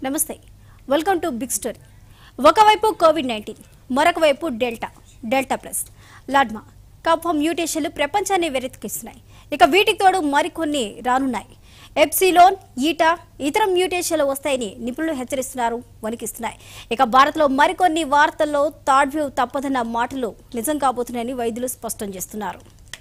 నమస్తే welcome to big story ఒకవైపు Covid nineteen మరొక వైపు డెల్టా డెల్టా ప్లస్ లాడ్మా కఫ మ్యూటేషన్లు ప్రపంచాన్ని వెరెతికిస్తున్నాయి ఇక వీటికి తోడు మరికొన్ని రానున్నాయి ఎప్సిలోన్ ఈటా ఇతర మ్యూటేషన్లు వస్తాయని నిపుణులు హెచ్చరిస్తున్నారు వణికిస్తున్నాయి ఇక భారత్లో మరికొన్ని వార్తల్లో థర్డ్ వేవ్ తప్పదన్న మాటలు నిజం కాబోతున్నాయని వైద్యులు స్పష్టం చేస్తున్నారు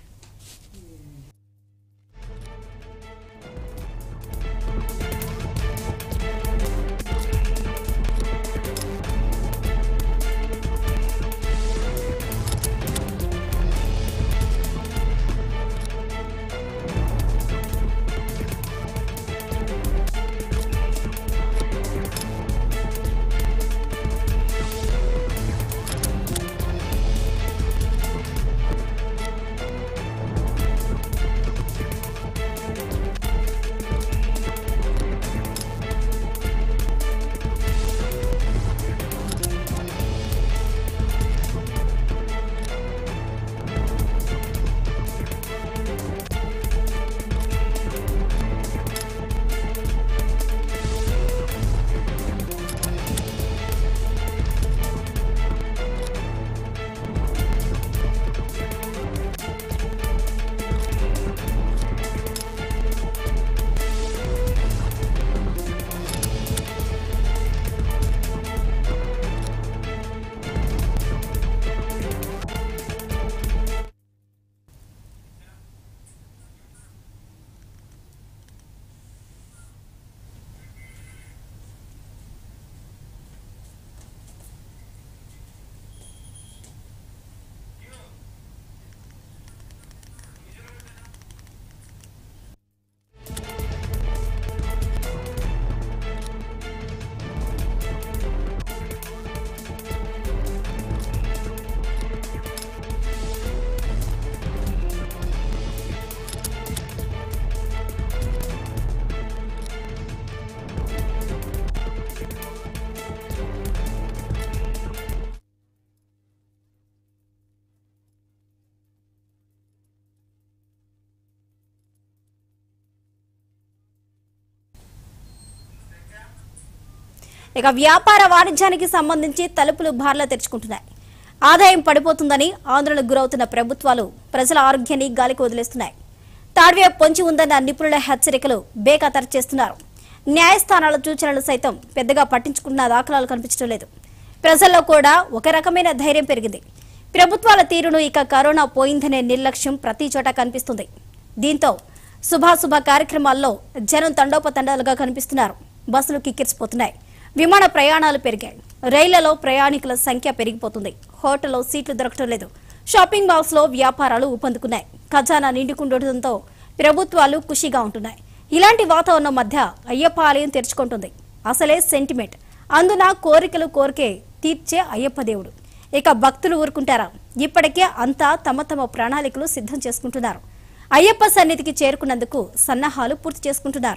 ఇక వ్యాపార వాణిజ్యానికి సంబంధించి తలుపులు బార్లా తెరుచుకుంటున్నాయి ఆదాయం పడిపోతుందని ఆందోళనకు గురవుతున్న ప్రభుత్వాలు ప్రజల ఆరోగ్యాన్ని గాలికి వదిలేస్తున్నాయి తాడ్వే పొంచి ఉందన్న నిపుణుల హెచ్చరికలు బేఖాతరు చేస్తున్నారు న్యాయస్థానాల సూచనలు సైతం పెద్దగా పట్టించుకున్న దాఖలాలు కనిపించడం లేదు ప్రజల్లో కూడా ఒక రకమైన ధైర్యం పెరిగింది ప్రభుత్వాల తీరును ఇక కరోనా పోయిందనే నిర్లక్ష్యం ప్రతి చోట కనిపిస్తుంది దీంతో శుభాశుభ కార్యక్రమాల్లో జనం తండోపతండాలుగా కనిపిస్తున్నారు బస్సులు కిక్కిరిసిపోతున్నాయి విమాన ప్రయాణాలు పెరిగాయి రైళ్లలో ప్రయాణికుల సంఖ్య పెరిగిపోతుంది హోటల్లో సీట్లు దొరకటం లేదు షాపింగ్ మాల్స్ లో వ్యాపారాలు ఊపందుకున్నాయి ఖజానా నిండుకుండటంతో ప్రభుత్వాలు ఖుషిగా ఉంటున్నాయి ఇలాంటి వాతావరణం మధ్య అయ్యప్ప ఆలయం తెరుచుకుంటుంది అసలే సెంటిమెంట్ అందున కోరికలు కోరికే తీర్చే అయ్యప్ప దేవుడు ఇక భక్తులు ఊరుకుంటారా ఇప్పటికే అంతా తమ తమ ప్రణాళికలు సిద్ధం చేసుకుంటున్నారు అయ్యప్ప సన్నిధికి చేరుకున్నందుకు సన్నాహాలు పూర్తి చేసుకుంటున్నారు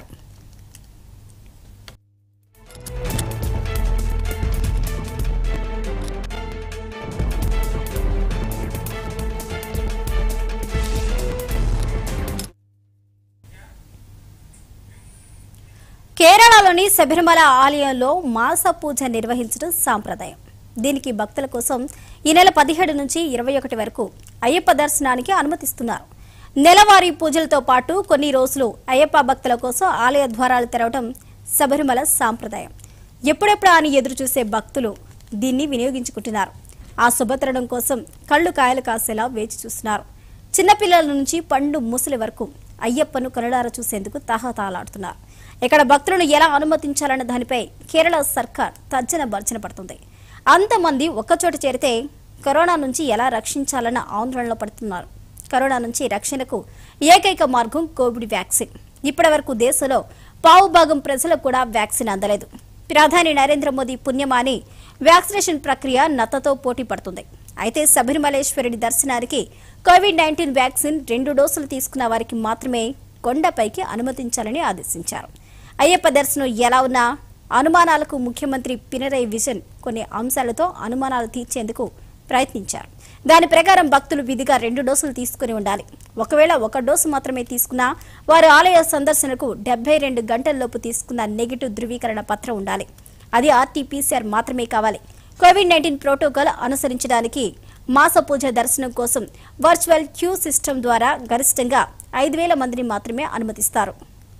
కేరళలోని శబరిమల ఆలయంలో మాస పూజ నిర్వహించడం సాంప్రదాయం దీనికి భక్తుల కోసం ఈ నెల పదిహేడు నుంచి ఇరవై ఒకటి వరకు అయ్యప్ప దర్శనానికి అనుమతిస్తున్నారు నెలవారీ పూజలతో పాటు కొన్ని రోజులు అయ్యప్ప భక్తుల కోసం ఆలయ ద్వారాలు తెరవడం శబరిమల సాంప్రదాయం ఎప్పుడెప్పుడా అని ఎదురు చూసే భక్తులు దీన్ని వినియోగించుకుంటున్నారు ఆ శుభతరుణం కోసం కళ్ళు కాయలు కాసేలా వేచి చూస్తున్నారు చిన్నపిల్లల నుంచి పండు ముసలి వరకు అయ్యప్పను కనులార చూసేందుకు తాహతాలాడుతున్నారు ఇక్కడ భక్తులను ఎలా అనుమతించాలన్న దానిపై కేరళ సర్కార్ తర్జన భర్జన పడుతుంది అంతమంది ఒక్కచోట చేరితే కరోనా నుంచి ఎలా రక్షించాలన్న ఆందోళనలో పడుతున్నారు కరోనా నుంచి రక్షణకు ఏకైక మార్గం కోవిడ్ వ్యాక్సిన్ ఇప్పటివరకు దేశంలో పావు భాగం ప్రజలకు కూడా వ్యాక్సిన్ అందలేదు ప్రధాని నరేంద్ర మోదీ పుణ్యమాని వ్యాక్సినేషన్ ప్రక్రియ నత్తతో పోటీ పడుతుంది అయితే శబరిమలేశ్వరుడి దర్శనానికి కోవిడ్ నైన్టీన్ వ్యాక్సిన్ రెండు డోసులు తీసుకున్న వారికి మాత్రమే కొండపైకి అనుమతించాలని ఆదేశించారు అయ్యప్ప దర్శనం ఎలా ఉన్నా అనుమానాలకు ముఖ్యమంత్రి పినరై విజన్ కొన్ని అంశాలతో అనుమానాలు తీర్చేందుకు ప్రయత్నించారు దాని ప్రకారం భక్తులు విధిగా రెండు డోసులు తీసుకుని ఉండాలి ఒకవేళ ఒక డోసు మాత్రమే తీసుకున్నా వారు ఆలయ సందర్శనకు డెబ్బై రెండు గంటల్లోపు తీసుకున్న నెగిటివ్ ధృవీకరణ పత్రం ఉండాలి అది ఆర్టీపీసీఆర్ మాత్రమే కావాలి కోవిడ్ నైన్టీన్ ప్రోటోకాల్ అనుసరించడానికి మాస పూజ దర్శనం కోసం వర్చువల్ క్యూ సిస్టమ్ ద్వారా గరిష్టంగా ఐదు వేల మందిని మాత్రమే అనుమతిస్తారు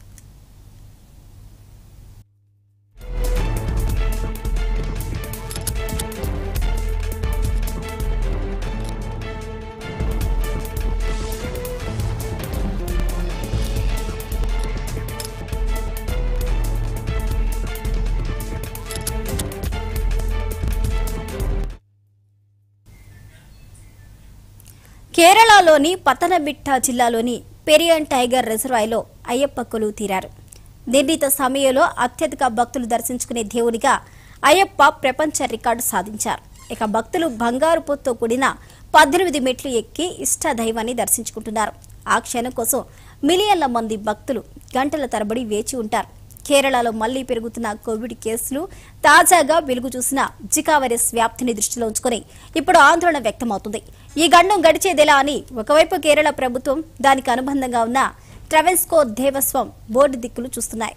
కేరళలోని పతనబిట్ట జిల్లాలోని పెరియన్ టైగర్ రిజర్వాయర్లో అయ్యప్ప కొలువు తీరారు నిర్ణీత సమయంలో అత్యధిక భక్తులు దర్శించుకునే దేవునిగా అయ్యప్ప ప్రపంచ రికార్డు సాధించారు ఇక భక్తులు బంగారు పొత్తో కూడిన పద్దెనిమిది మెట్లు ఎక్కి ఇష్ట దైవాన్ని దర్శించుకుంటున్నారు ఆ క్షణం కోసం మిలియన్ల మంది భక్తులు గంటల తరబడి వేచి ఉంటారు కేరళలో మళ్లీ పెరుగుతున్న కోవిడ్ కేసులు తాజాగా వెలుగు చూసిన జికా వైరస్ వ్యాప్తిని దృష్టిలో ఉంచుకొని ఇప్పుడు ఆందోళన వ్యక్తమవుతుంది ఈ గండం గడిచేదెలా అని ఒకవైపు కేరళ ప్రభుత్వం దానికి అనుబంధంగా ఉన్న ట్రావెన్స్కో దేవస్వం బోర్డు దిక్కులు చూస్తున్నాయి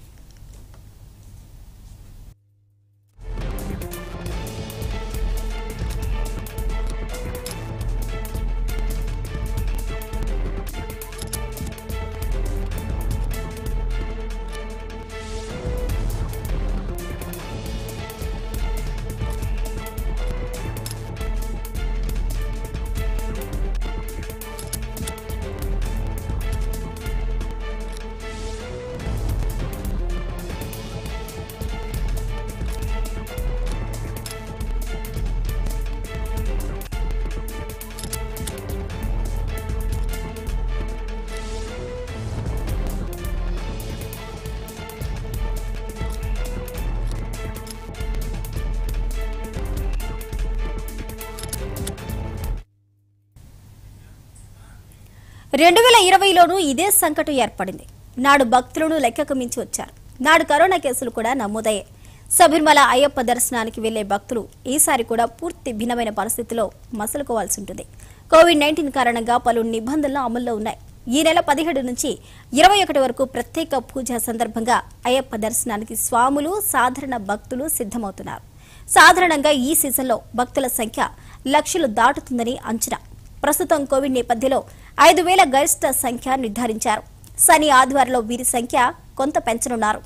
రెండు వేల ఇరవైలోనూ ఇదే సంకటం ఏర్పడింది నాడు భక్తులను లెక్కకు మించి వచ్చారు నాడు కరోనా కేసులు కూడా నమోదయ్యాయి శబరిమల అయ్యప్ప దర్శనానికి వెళ్లే భక్తులు ఈసారి కూడా పూర్తి భిన్నమైన పరిస్థితిలో మసలుకోవాల్సి ఉంటుంది కోవిడ్ నైన్టీన్ కారణంగా పలు నిబంధనలు అమల్లో ఉన్నాయి ఈ నెల పదిహేడు నుంచి ఇరవై ఒకటి వరకు ప్రత్యేక పూజ సందర్భంగా అయ్యప్ప దర్శనానికి స్వాములు సాధారణ భక్తులు సిద్ధమవుతున్నారు సాధారణంగా ఈ సీజన్లో భక్తుల సంఖ్య లక్షలు దాటుతుందని అంచనా ప్రస్తుతం కోవిడ్ నేపథ్యంలో ఐదు వేల గరిష్ట సంఖ్య నిర్ధారించారు శని ఆదివారంలో వీరి సంఖ్య కొంత పెంచనున్నారు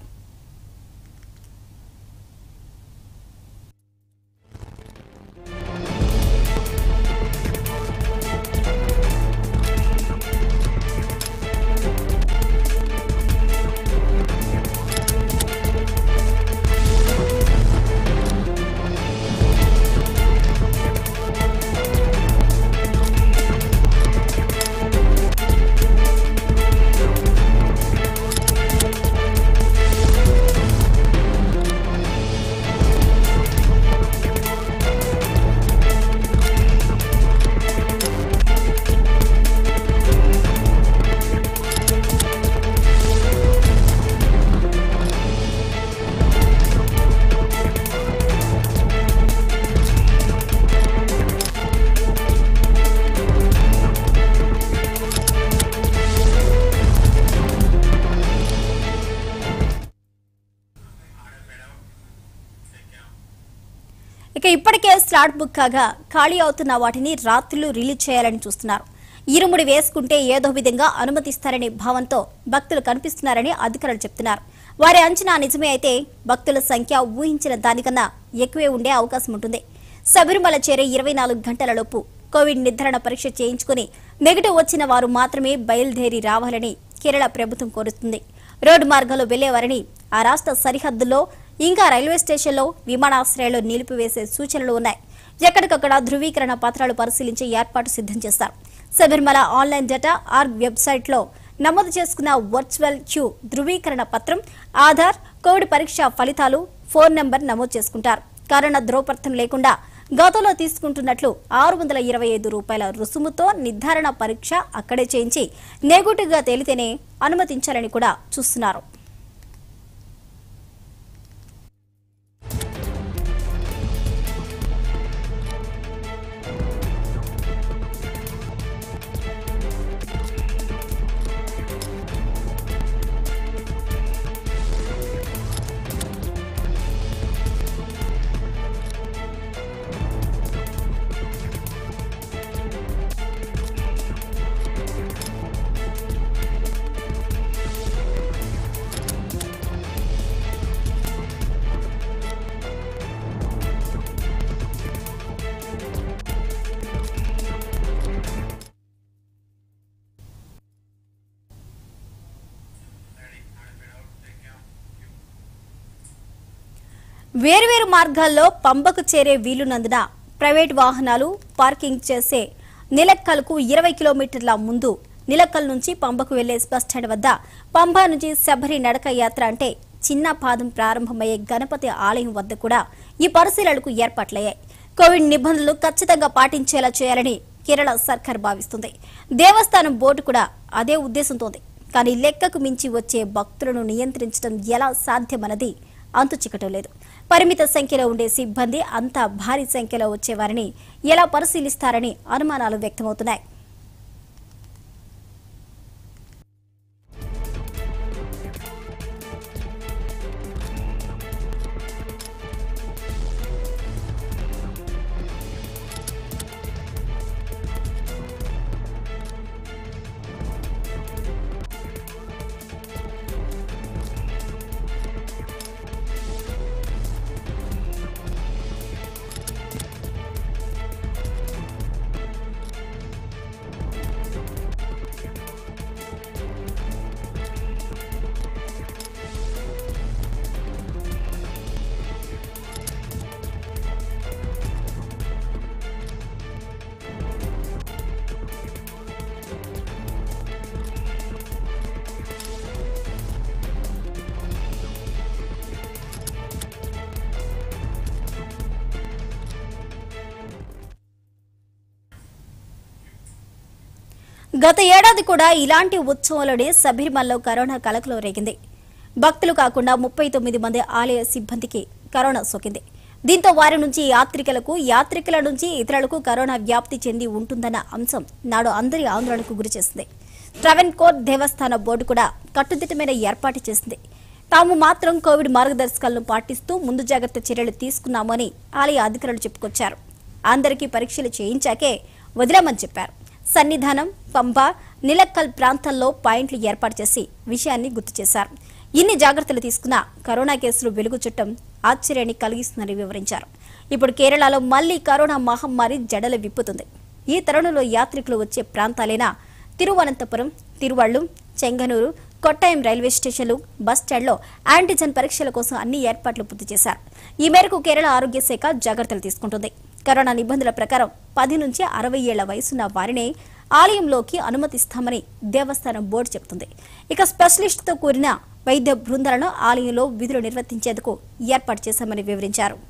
ఇక ఇప్పటికే స్లాట్ బుక్ కాగా ఖాళీ అవుతున్న వాటిని రాత్రులు రిలీజ్ చేయాలని చూస్తున్నారు ఇరుముడి వేసుకుంటే ఏదో విధంగా అనుమతిస్తారనే భావంతో భక్తులు కనిపిస్తున్నారని అధికారులు చెప్తున్నారు వారి అంచనా నిజమే అయితే భక్తుల సంఖ్య ఊహించిన దానికన్నా ఎక్కువే ఉండే అవకాశం ఉంటుంది శబరిమల చేరే ఇరవై నాలుగు గంటలలోపు కోవిడ్ నిర్ధారణ పరీక్ష చేయించుకుని నెగటివ్ వచ్చిన వారు మాత్రమే బయలుదేరి రావాలని కేరళ ప్రభుత్వం కోరుతుంది రోడ్డు మార్గంలో వెళ్లేవారిని ఆ రాష్ట్ర సరిహద్దుల్లో ఇంకా రైల్వే స్టేషన్లో విమానాశ్రయాల్లో నిలిపివేసే సూచనలు ఉన్నాయి ఎక్కడికక్కడ ధృవీకరణ పత్రాలు పరిశీలించి ఏర్పాటు సిద్ధం చేస్తారు శబరిమల ఆన్లైన్ డేటా ఆర్ వెబ్సైట్లో నమోదు చేసుకున్న వర్చువల్ క్యూ ధృవీకరణ పత్రం ఆధార్ కోవిడ్ పరీక్ష ఫలితాలు ఫోన్ నెంబర్ నమోదు చేసుకుంటారు కరోనా ధ్రువపత్రం లేకుండా గతంలో తీసుకుంటున్నట్లు ఆరు వందల ఇరవై ఐదు రూపాయల రుసుముతో నిర్ధారణ పరీక్ష అక్కడే చేయించి నెగటివ్గా తేలితేనే అనుమతించాలని కూడా చూస్తున్నారు వేర్వేరు మార్గాల్లో పంబకు చేరే వీలున్నందున ప్రైవేట్ వాహనాలు పార్కింగ్ చేసే నిలక్కల్కు ఇరవై కిలోమీటర్ల ముందు నిలక్కల్ నుంచి పంబకు వెళ్లే బస్ స్టాండ్ వద్ద పంబ నుంచి శబరి నడక యాత్ర అంటే చిన్న పాదం ప్రారంభమయ్యే గణపతి ఆలయం వద్ద కూడా ఈ పరిశీలనలకు ఏర్పాట్లయ్యాయి కోవిడ్ నిబంధనలు ఖచ్చితంగా పాటించేలా చేయాలని కేరళ సర్కార్ భావిస్తుంది దేవస్థానం బోర్డు కూడా అదే ఉద్దేశంతోంది కానీ లెక్కకు మించి వచ్చే భక్తులను నియంత్రించడం ఎలా సాధ్యమన్నది అంతు చిక్కటం లేదు పరిమిత సంఖ్యలో ఉండే సిబ్బంది అంత భారీ సంఖ్యలో వచ్చేవారిని ఎలా పరిశీలిస్తారని అనుమానాలు వ్యక్తమవుతున్నాయి గత ఏడాది కూడా ఇలాంటి ఉత్సవంలోనే శబరిమలలో కరోనా కలకలో రేగింది భక్తులు కాకుండా ముప్పై తొమ్మిది మంది ఆలయ సిబ్బందికి కరోనా సోకింది దీంతో వారి నుంచి యాత్రికులకు యాత్రికుల నుంచి ఇతరులకు కరోనా వ్యాప్తి చెంది ఉంటుందన్న అంశం నాడు అందరి ఆందోళనకు గురిచేసింది ట్రావెన్కోర్ దేవస్థాన బోర్డు కూడా కట్టుదిట్టమైన ఏర్పాటు చేసింది తాము మాత్రం కోవిడ్ మార్గదర్శకాలను పాటిస్తూ ముందు జాగ్రత్త చర్యలు తీసుకున్నామని ఆలయ అధికారులు చెప్పుకొచ్చారు అందరికీ పరీక్షలు చేయించాకే వదిలామని చెప్పారు సన్నిధానం పంబ నిలక్కల్ ప్రాంతాల్లో పాయింట్లు ఏర్పాటు చేసి విషయాన్ని గుర్తు చేశారు ఇన్ని జాగ్రత్తలు తీసుకున్నా కరోనా కేసులు వెలుగు చుట్టం ఆశ్చర్యాన్ని కలిగిస్తుందని వివరించారు ఇప్పుడు కేరళలో మళ్లీ కరోనా మహమ్మారి జడల విప్పుతుంది ఈ తరుణంలో యాత్రికులు వచ్చే ప్రాంతాలైన తిరువనంతపురం తిరువళ్ళు చెంగనూరు కొట్టాయం రైల్వే స్టేషన్లు బస్ స్టాండ్లో యాంటీజెన్ పరీక్షల కోసం అన్ని ఏర్పాట్లు పూర్తి చేశారు ఈ మేరకు కేరళ ఆరోగ్య శాఖ జాగ్రత్తలు తీసుకుంటుంది కరోనా నిబంధనల ప్రకారం పది నుంచి అరవై ఏళ్ల వయసున్న వారినే ఆలయంలోకి అనుమతిస్తామని దేవస్థానం బోర్డు చెబుతుంది ఇక స్పెషలిస్టుతో కూడిన వైద్య బృందాలను ఆలయంలో విధులు నిర్వర్తించేందుకు ఏర్పాటు చేశామని వివరించారు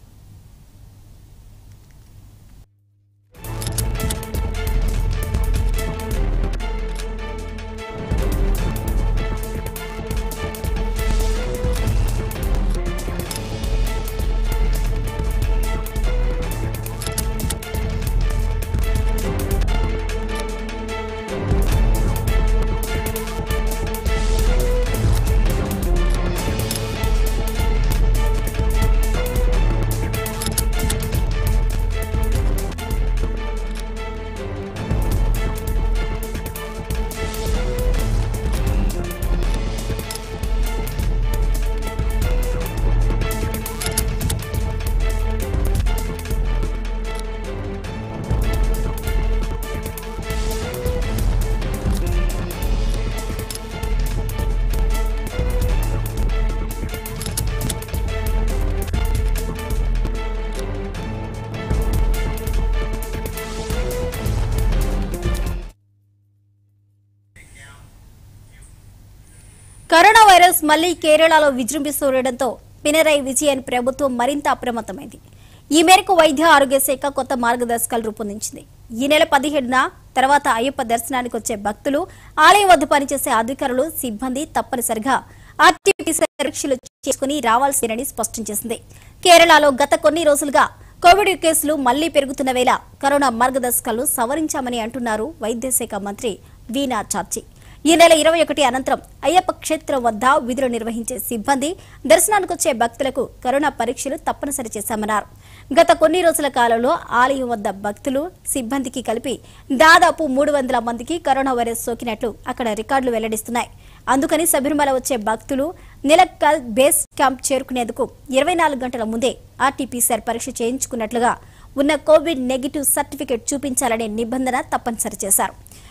కరోనా వైరస్ మళ్లీ కేరళలో విజృంభిస్తుండటంతో పినరై విజయన్ ప్రభుత్వం మరింత అప్రమత్తమైంది ఈ మేరకు వైద్య ఆరోగ్య శాఖ కొత్త మార్గదర్శకాలు రూపొందించింది ఈ నెల పదిహేడున తర్వాత అయ్యప్ప దర్శనానికి వచ్చే భక్తులు ఆలయం వద్ద పనిచేసే అధికారులు సిబ్బంది తప్పనిసరిగా ఆర్టీపీసీఆర్ పరీక్షలు చేసుకుని రావాల్సిందని స్పష్టం చేసింది కేరళలో గత కొన్ని రోజులుగా కోవిడ్ కేసులు మళ్లీ పెరుగుతున్న వేళ కరోనా మార్గదర్శకాలను సవరించామని అంటున్నారు వైద్య శాఖ మంత్రి వీణా చార్చి ఈ నెల ఇరవై ఒకటి అనంతరం అయ్యప్ప క్షేత్రం వద్ద విధులు నిర్వహించే సిబ్బంది దర్శనానికి వచ్చే భక్తులకు కరోనా పరీక్షలు తప్పనిసరి చేశామన్నారు గత కొన్ని రోజుల కాలంలో ఆలయం వద్ద భక్తులు సిబ్బందికి కలిపి దాదాపు మూడు వందల మందికి కరోనా వైరస్ సోకినట్లు అక్కడ రికార్డులు వెల్లడిస్తున్నాయి అందుకని శబరిమల వచ్చే భక్తులు నిలక్కల్ బేస్ క్యాంప్ చేరుకునేందుకు ఇరవై నాలుగు గంటల ముందే ఆర్టీపీసీఆర్ పరీక్ష చేయించుకున్నట్లుగా ఉన్న కోవిడ్ నెగిటివ్ సర్టిఫికెట్ చూపించాలనే నిబంధన తప్పనిసరి చేశారు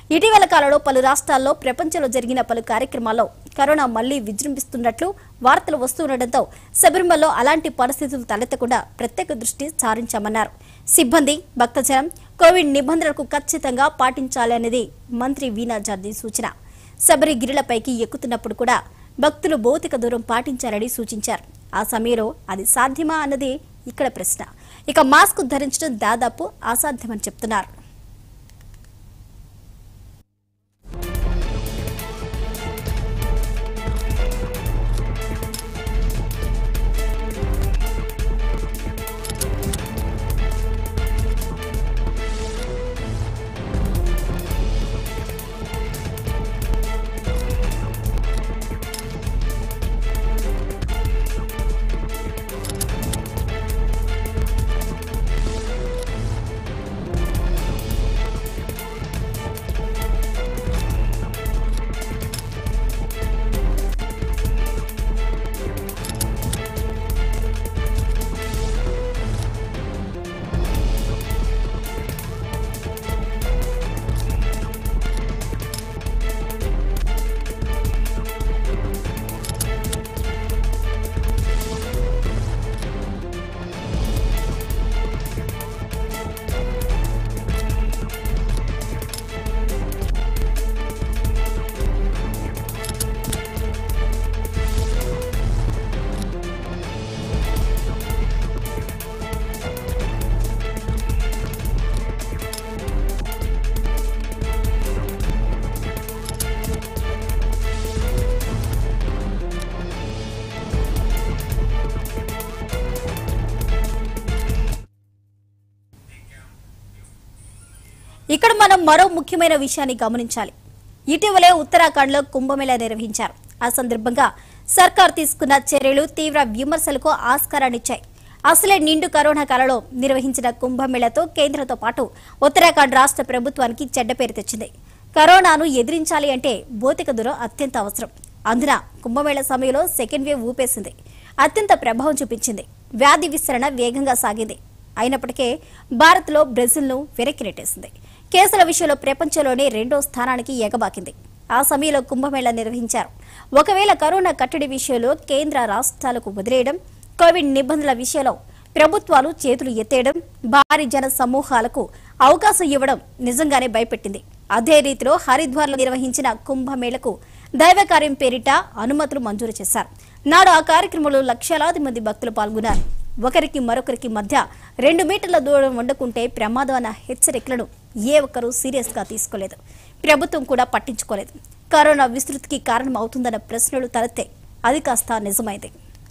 ఇటీవల కాలంలో పలు రాష్ట్రాల్లో ప్రపంచంలో జరిగిన పలు కార్యక్రమాల్లో కరోనా మళ్లీ విజృంభిస్తున్నట్లు వార్తలు వస్తుండటంతో శబరిమలలో అలాంటి పరిస్థితులు తలెత్తకుండా ప్రత్యేక దృష్టి సారించామన్నారు సిబ్బంది భక్తజనం కోవిడ్ నిబంధనలకు ఖచ్చితంగా పాటించాలి అనేది మంత్రి వీణా జార్జి సూచన శబరి గిరిలపైకి ఎక్కుతున్నప్పుడు కూడా భక్తులు భౌతిక దూరం పాటించాలని సూచించారు ఆ సమయంలో అది సాధ్యమా అన్నది ఇక్కడ ప్రశ్న ఇక మాస్క్ ధరించడం దాదాపు అసాధ్యమని చెప్తున్నారు ఇక్కడ మనం మరో ముఖ్యమైన విషయాన్ని గమనించాలి ఇటీవలే ఉత్తరాఖండ్లో కుంభమేళా నిర్వహించారు ఆ సందర్భంగా సర్కార్ తీసుకున్న చర్యలు తీవ్ర విమర్శలకు ఆస్కారాన్నిచ్చాయి అసలే నిండు కరోనా కాలంలో నిర్వహించిన కుంభమేళాతో కేంద్రంతో పాటు ఉత్తరాఖండ్ రాష్ట్ర ప్రభుత్వానికి చెడ్డ పేరు తెచ్చింది కరోనాను ఎదిరించాలి అంటే భౌతిక దూరం అత్యంత అవసరం అందున కుంభమేళా సమయంలో సెకండ్ వేవ్ ఊపేసింది అత్యంత ప్రభావం చూపించింది వ్యాధి విస్తరణ వేగంగా సాగింది అయినప్పటికీ భారత్లో బ్రెజిల్ను వెనక్కి నెట్టేసింది కేసుల విషయంలో ప్రపంచంలోనే రెండో స్థానానికి ఎగబాకింది ఆ సమయంలో కుంభమేళా నిర్వహించారు ఒకవేళ కరోనా కట్టడి విషయంలో కేంద్ర రాష్ట్రాలకు వదిలేయడం కోవిడ్ నిబంధనల విషయంలో ప్రభుత్వాలు చేతులు ఎత్తేయడం భారీ జన సమూహాలకు అవకాశం ఇవ్వడం నిజంగానే భయపెట్టింది అదే రీతిలో హరిద్వార్లో నిర్వహించిన కుంభమేళకు దైవకార్యం పేరిట అనుమతులు మంజూరు చేశారు నాడు ఆ కార్యక్రమంలో లక్షలాది మంది భక్తులు పాల్గొన్నారు ఒకరికి మరొకరికి మధ్య రెండు మీటర్ల దూరం ఉండకుంటే ప్రమాదం అన్న హెచ్చరికలను ఏ ఒక్కరూ సీరియస్ గా తీసుకోలేదు ప్రభుత్వం కూడా పట్టించుకోలేదు కరోనా విస్తృతికి కారణం అవుతుందన్న ప్రశ్నలు తలెత్తే అది కాస్త నిజమైంది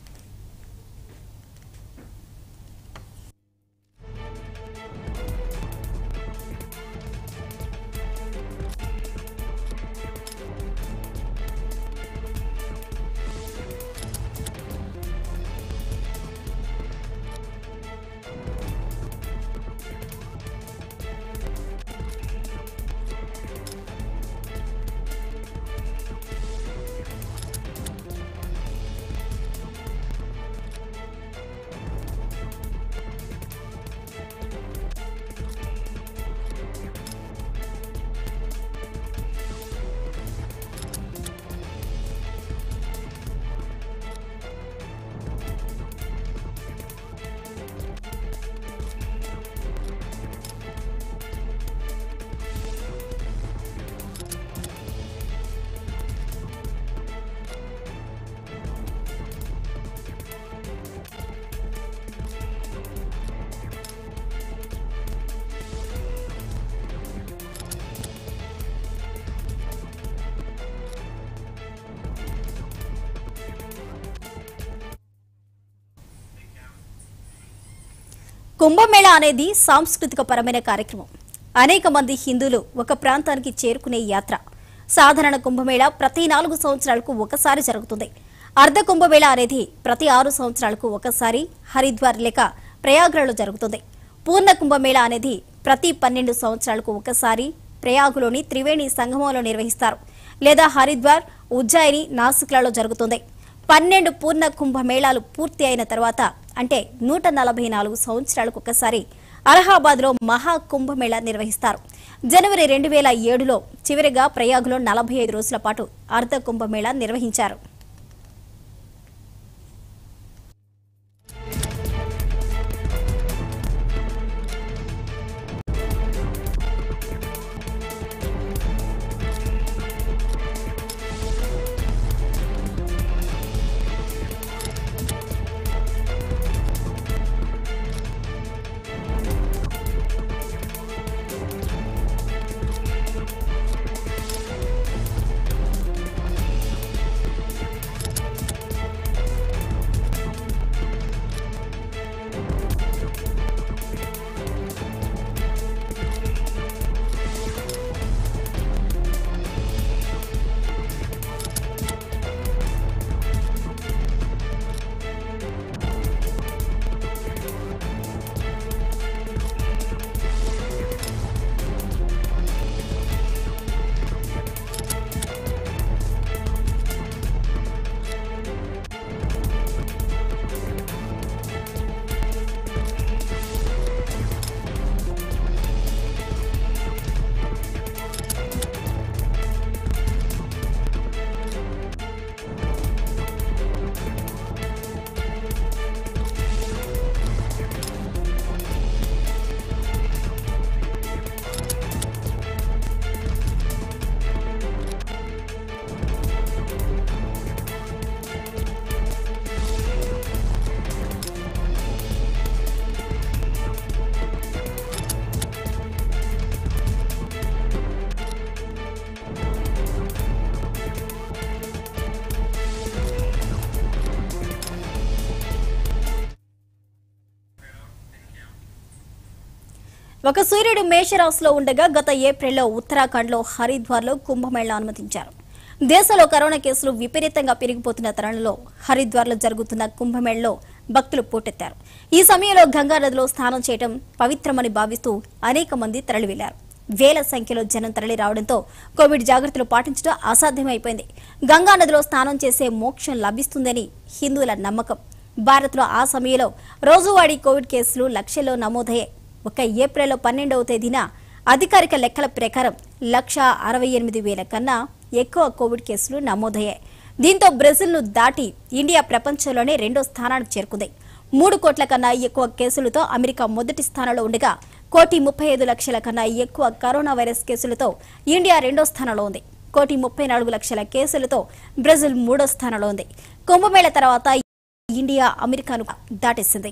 కుంభమేళా అనేది సాంస్కృతిక పరమైన కార్యక్రమం అనేక మంది హిందువులు ఒక ప్రాంతానికి చేరుకునే యాత్ర సాధారణ కుంభమేళా ప్రతి నాలుగు సంవత్సరాలకు ఒకసారి జరుగుతుంది అర్ధ కుంభమేళా అనేది ప్రతి ఆరు సంవత్సరాలకు ఒకసారి హరిద్వార్ లేక ప్రయాగ్రలో జరుగుతుంది పూర్ణ కుంభమేళా అనేది ప్రతి పన్నెండు సంవత్సరాలకు ఒకసారి ప్రయాగులోని త్రివేణి సంగమంలో నిర్వహిస్తారు లేదా హరిద్వార్ ఉజ్జయిని నాసిక్లలో జరుగుతుంది పన్నెండు పూర్ణ కుంభమేళాలు పూర్తి అయిన తర్వాత అంటే నూట నలభై నాలుగు సంవత్సరాలకు ఒకసారి అలహాబాద్లో మహా కుంభమేళా నిర్వహిస్తారు జనవరి రెండు వేల ఏడులో చివరిగా ప్రయాగ్లో నలభై ఐదు రోజుల పాటు అర్ధ కుంభమేళా నిర్వహించారు ఒక సూర్యుడు మేషరాశిలో ఉండగా గత ఏప్రిల్లో ఉత్తరాఖండ్లో హరిద్వార్లో కుంభమేళా అనుమతించారు దేశంలో కరోనా కేసులు విపరీతంగా పెరిగిపోతున్న తరుణంలో హరిద్వార్లో జరుగుతున్న కుంభమేళలో భక్తులు పోటెత్తారు ఈ సమయంలో గంగా నదిలో స్నానం చేయడం పవిత్రమని భావిస్తూ అనేక మంది తరలి వెళ్లారు వేల సంఖ్యలో జనం తరలి రావడంతో కోవిడ్ జాగ్రత్తలు పాటించడం అసాధ్యమైపోయింది గంగా నదిలో స్నానం చేసే మోక్షం లభిస్తుందని హిందువుల నమ్మకం భారత్లో ఆ సమయంలో రోజువారీ కోవిడ్ కేసులు లక్షల్లో నమోదయ్యాయి ఒక ఏప్రిల్లో పన్నెండవ తేదీన అధికారిక లెక్కల ప్రకారం లక్ష అరవై ఎనిమిది వేల కన్నా ఎక్కువ కోవిడ్ కేసులు నమోదయ్యాయి దీంతో బ్రెజిల్ను దాటి ఇండియా ప్రపంచంలోనే రెండో స్థానానికి చేరుకుంది మూడు కోట్ల కన్నా ఎక్కువ కేసులతో అమెరికా మొదటి స్థానంలో ఉండగా కోటి ముప్పై ఐదు లక్షల కన్నా ఎక్కువ కరోనా వైరస్ కేసులతో ఇండియా రెండో స్థానంలో ఉంది కోటి ముప్పై నాలుగు లక్షల కేసులతో బ్రెజిల్ మూడో స్థానంలో ఉంది కుంభమేళ తర్వాత ఇండియా అమెరికాను దాటేసింది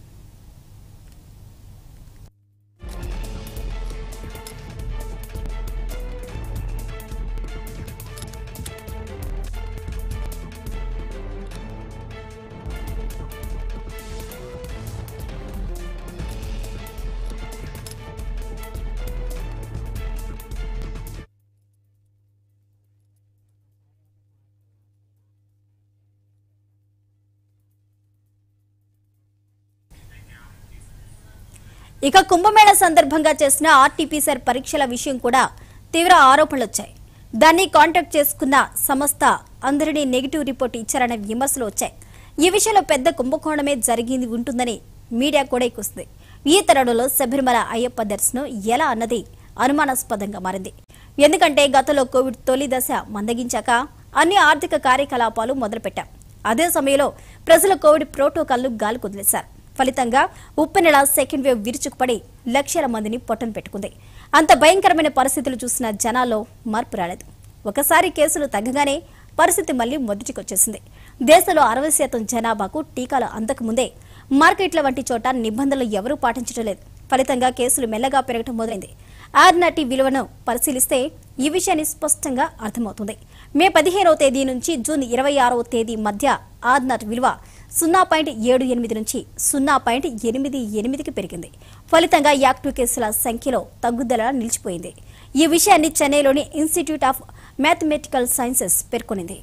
ఇక కుంభమేళ సందర్భంగా చేసిన ఆర్టీపీసీఆర్ పరీక్షల విషయం కూడా తీవ్ర ఆరోపణలు వచ్చాయి దాన్ని కాంటాక్ట్ చేసుకున్న సంస్థ అందరినీ నెగిటివ్ రిపోర్ట్ ఇచ్చారనే విమర్శలు వచ్చాయి ఈ విషయంలో పెద్ద కుంభకోణమే జరిగింది ఉంటుందని మీడియా కూడా ఎక్కుస్తుంది ఈ తరుణంలో శబరిమల అయ్యప్ప దర్శనం ఎలా అన్నది అనుమానాస్పదంగా మారింది ఎందుకంటే గతంలో కోవిడ్ తొలి దశ మందగించాక అన్ని ఆర్థిక కార్యకలాపాలు మొదలుపెట్టాం అదే సమయంలో ప్రజల కోవిడ్ ప్రోటోకాల్ను గాలి కుదిలేశారు ఫలితంగా ఉప్పెనెల సెకండ్ వేవ్ విరుచుకుపడి లక్షల మందిని పొట్టను పెట్టుకుంది అంత భయంకరమైన పరిస్థితులు చూసిన జనాల్లో మార్పు రాలేదు ఒకసారి కేసులు తగ్గగానే పరిస్థితి మళ్లీ మొదటికొచ్చేసింది దేశంలో అరవై శాతం జనాభాకు టీకాలు అందకముందే మార్కెట్ల వంటి చోట నిబంధనలు ఎవరూ పాటించడం లేదు ఫలితంగా కేసులు మెల్లగా పెరగటం మొదలైంది ఆర్నాటి విలువను పరిశీలిస్తే ఈ విషయాన్ని స్పష్టంగా అర్థమవుతుంది మే పదిహేనవ తేదీ నుంచి జూన్ ఇరవై ఆరవ తేదీ మధ్య ఆర్నాట్ విలువ సున్నా పాయింట్ ఏడు ఎనిమిది నుంచి సున్నా పాయింట్ ఎనిమిది ఎనిమిదికి పెరిగింది ఫలితంగా యాక్టివ్ కేసుల సంఖ్యలో తగ్గుదల నిలిచిపోయింది ఈ విషయాన్ని చెన్నైలోని ఇన్స్టిట్యూట్ ఆఫ్ మ్యాథమెటికల్ సైన్సెస్ పేర్కొనింది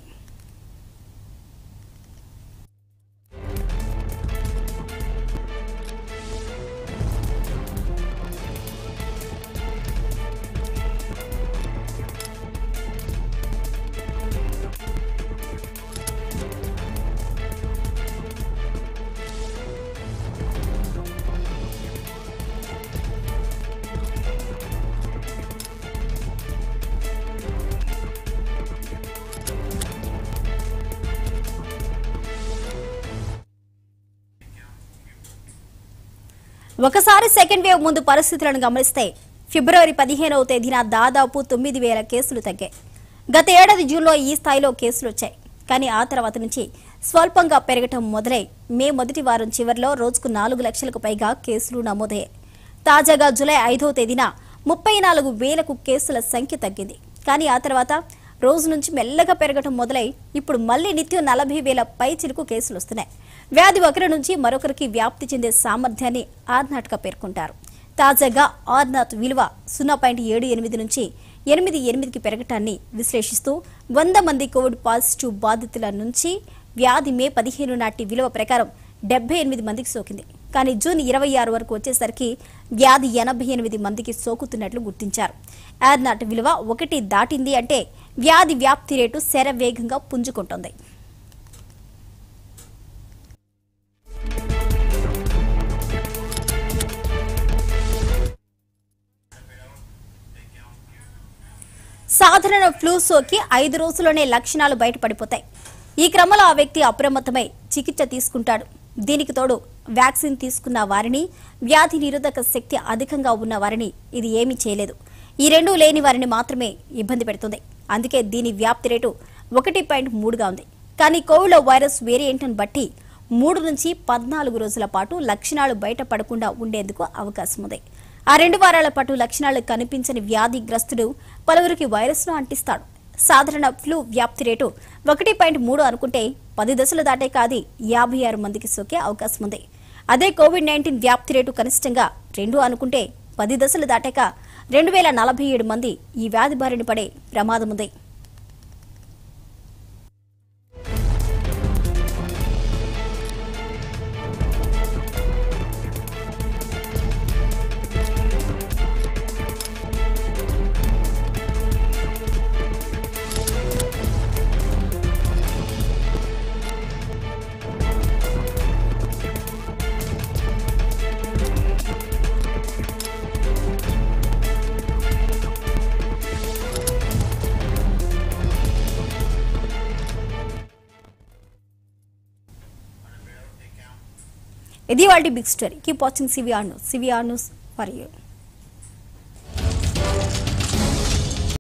ఒకసారి సెకండ్ వేవ్ ముందు పరిస్థితులను గమనిస్తే ఫిబ్రవరి పదిహేనవ తేదీన దాదాపు తొమ్మిది వేల కేసులు తగ్గాయి గత ఏడాది జూన్లో ఈ స్థాయిలో కేసులు వచ్చాయి కానీ ఆ తర్వాత నుంచి స్వల్పంగా పెరగటం మొదలై మే మొదటి వారం చివరిలో రోజుకు నాలుగు లక్షలకు పైగా కేసులు నమోదయ్యాయి తాజాగా జూలై ఐదవ తేదీన ముప్పై నాలుగు వేలకు కేసుల సంఖ్య తగ్గింది కానీ ఆ తర్వాత రోజు నుంచి మెల్లగా పెరగటం మొదలై ఇప్పుడు మళ్లీ నిత్యం నలభై వేల పై చిలుకు కేసులు వస్తున్నాయి వ్యాధి ఒకరి నుంచి మరొకరికి వ్యాప్తి చెందే సామర్థ్యాన్ని ఆర్నాట్గా పేర్కొంటారు తాజాగా ఆర్నాథ్ విలువ సున్నా పాయింట్ ఏడు ఎనిమిది నుంచి ఎనిమిది ఎనిమిదికి పెరగటాన్ని విశ్లేషిస్తూ వంద మంది కోవిడ్ పాజిటివ్ బాధితుల నుంచి వ్యాధి మే పదిహేను నాటి విలువ ప్రకారం డెబ్బై ఎనిమిది మందికి సోకింది కానీ జూన్ ఇరవై ఆరు వరకు వచ్చేసరికి వ్యాధి ఎనభై ఎనిమిది మందికి సోకుతున్నట్లు గుర్తించారు ఆర్నాట్ విలువ ఒకటి దాటింది అంటే వ్యాధి వ్యాప్తి రేటు శరవేగంగా పుంజుకుంటోంది సాధారణ ఫ్లూ సోకి ఐదు రోజుల్లోనే లక్షణాలు బయటపడిపోతాయి ఈ క్రమంలో ఆ వ్యక్తి అప్రమత్తమై చికిత్స తీసుకుంటాడు దీనికి తోడు వ్యాక్సిన్ తీసుకున్న వారిని వ్యాధి నిరోధక శక్తి అధికంగా ఉన్న వారిని ఇది ఏమీ చేయలేదు ఈ రెండూ లేని వారిని మాత్రమే ఇబ్బంది పెడుతుంది అందుకే దీని వ్యాప్తి రేటు ఒకటి పాయింట్ మూడుగా ఉంది కానీ కోవిడ్ వైరస్ వేరియంట్ను బట్టి మూడు నుంచి పద్నాలుగు రోజుల పాటు లక్షణాలు బయటపడకుండా ఉండేందుకు అవకాశం ఉంది ఆ రెండు వారాల పాటు లక్షణాలు కనిపించని వ్యాధిగ్రస్తుడు పలువురికి వైరస్ను అంటిస్తాడు సాధారణ ఫ్లూ వ్యాప్తి రేటు ఒకటి పాయింట్ మూడు అనుకుంటే పది దశలు దాటే కాది యాభై ఆరు మందికి సోకే అవకాశం ఉంది అదే కోవిడ్ నైన్టీన్ వ్యాప్తి రేటు కనిష్టంగా రెండు అనుకుంటే పది దశలు దాటాక రెండు వేల నలభై ఏడు మంది ఈ వ్యాధి బారిన పడే ప్రమాదం ఉంది ఇది వాళ్ళ big story keep watching CVR news CVR news for you